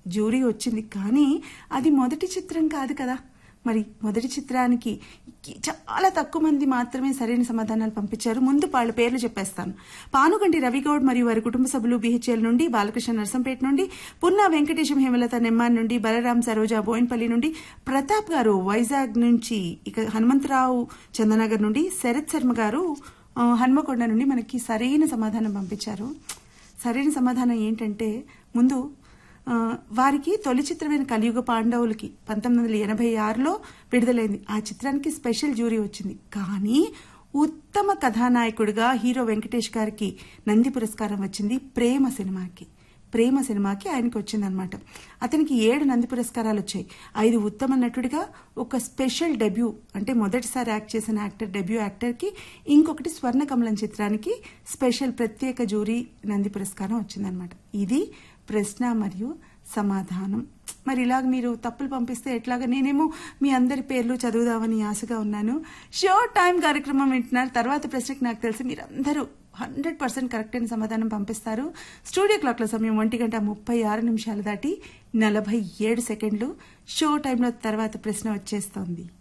jury వచ్చింది కానీ అది మొదటి చిత్రం కాదు కదా మరి మొదటి చిత్రానికి చాలా తక్కువ మంది మాత్రమే సరైన సమాధానాలు పంపించారు ముందు వాళ్ళ పేర్లు చెప్పేస్తాను పానుగంటి రవిగౌడ్ మరియు వారి కుటుంబ సభ్యులు బిహెచ్ఎల్ నుండి బాలకృష్ణ నర్సంపేట నుండి పున్నా వెంకటేశం హేమలత నెమ్మాన్ నుండి బలరాం సరోజా బోయిన్పల్లి నుండి ప్రతాప్ గారు వైజాగ్ నుంచి ఇక హనుమంతరావు చందనగర్ నుండి శరత్ శర్మ గారు ఆ, హన్మకొండ నుండి మనకి సరైన సమాధానం పంపించారు సరైన సమాధానం ఏంటంటే ముందు ఆ, వారికి తొలి చిత్రమైన కలియుగ పాండవులకి పంతొమ్మిది వందల ఎనభై ఆరులో విడుదలైంది ఆ చిత్రానికి స్పెషల్ జ్యూరీ వచ్చింది కానీ ఉత్తమ కథానాయకుడిగా హీరో వెంకటేష్ గారికి నంది పురస్కారం వచ్చింది ప్రేమ సినిమాకి ప్రేమ సినిమాకి ఆయనకి వచ్చిందనమాట అతనికి ఏడు నంది పురస్కారాలు వచ్చాయి ఐదు ఉత్తమ నటుడిగా ఒక స్పెషల్ డెబ్యూ అంటే మొదటిసారి యాక్ట్ చేసిన యాక్టర్ డెబ్యూ యాక్టర్కి ఇంకొకటి స్వర్ణ కమలం చిత్రానికి స్పెషల్ ప్రత్యేక జూరీ నంది పురస్కారం వచ్చిందనమాట ఇది ప్రశ్న మరియు సమాధానం మరి ఇలాగ మీరు తప్పులు పంపిస్తే ఎట్లాగా నేనేమో మీ అందరి పేర్లు చదువుదామని ఆశగా ఉన్నాను షో టైం కార్యక్రమం వింటున్నారు తర్వాత ప్రశ్నకి నాకు తెలిసి మీరందరూ హండ్రెడ్ పర్సెంట్ కరెక్ట్ అయిన సమాధానం పంపిస్తారు స్టూడియో క్లాక్ల సమయం ఒంటి గంట ముప్పై ఆరు నిమిషాలు దాటి నలభై ఏడు సెకండ్లు షో టైంలో తర్వాత ప్రశ్న వచ్చేస్తోంది